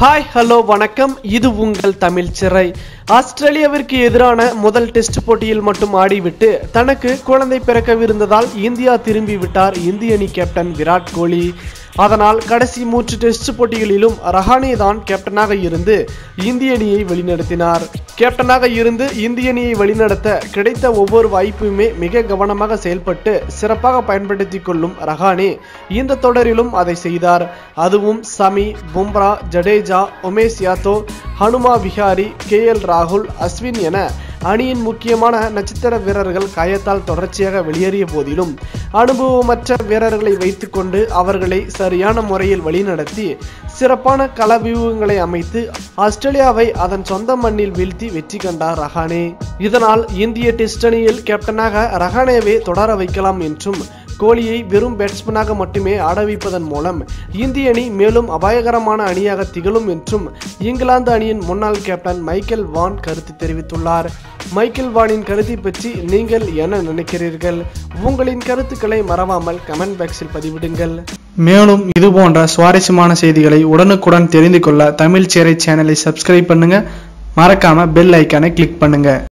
hi hello வணக்கம் இது உங்கள் தமிழ் சிறை ஆஸ்திரேலியாவிற்கு எதிரான முதல் டெஸ்ட் போட்டியில் மட்டும் ஆடிவிட்டு தனக்கு குழந்தை பிறக்கவிருந்ததால் இந்தியா திரும்பி விட்டார் இந்திய அணி கேப்டன் விராட் கோலி அதனால் கடைசி மூன்று டெஸ்ட் போட்டிகளிலும் ரஹானே தான் கேப்டனாக இருந்து இந்திய அணியை வழிநடத்தினார் கேப்டனாக இருந்து இந்திய அணியை வழிநடத்த கிடைத்த ஒவ்வொரு வாய்ப்புமே மிக கவனமாக செயல்பட்டு சிறப்பாக பயன்படுத்தி கொள்ளும் ரஹானே இந்த தொடரிலும் அதை செய்தார் அதுவும் சமி பும்ரா ஜடேஜா உமேஷ் யாதவ் ஹனுமா விஹாரி கே எல் ராகுல் அஸ்வின் என அணியின் முக்கியமான நட்சத்திர வீரர்கள் காயத்தால் தொடர்ச்சியாக வெளியேறிய போதிலும் அனுபவமற்ற வீரர்களை வைத்துக்கொண்டு அவர்களை சரியான முறையில் வழிநடத்தி சிறப்பான கள வியூகங்களை அமைத்து ஆஸ்திரேலியாவை அதன் சொந்த மண்ணில் வீழ்த்தி வெற்றி கண்டார் ரஹானே இதனால் இந்திய டெஸ்ட் அணியில் கேப்டனாக ரஹானேவை தொடர வைக்கலாம் என்றும் கோலியை வெறும் பேட்ஸ்மேனாக மட்டுமே ஆட வைப்பதன் மூலம் இந்திய அணி மேலும் அபாயகரமான அணியாக திகழும் என்றும் இங்கிலாந்து அணியின் முன்னாள் கேப்டன் மைக்கேல் வான் கருத்து தெரிவித்துள்ளார் மைக்கேல் வானின் கருத்தை பற்றி நீங்கள் என்ன நினைக்கிறீர்கள் உங்களின் கருத்துக்களை மறவாமல் கமெண்ட் பாக்ஸில் பதிவிடுங்கள் மேலும் இது போன்ற சுவாரஸ்யமான செய்திகளை உடனுக்குடன் தெரிந்து கொள்ள தமிழ் சேரை சேனலை சப்ஸ்கிரைப் பண்ணுங்க மறக்காம பெல் ஐக்கானை கிளிக் பண்ணுங்க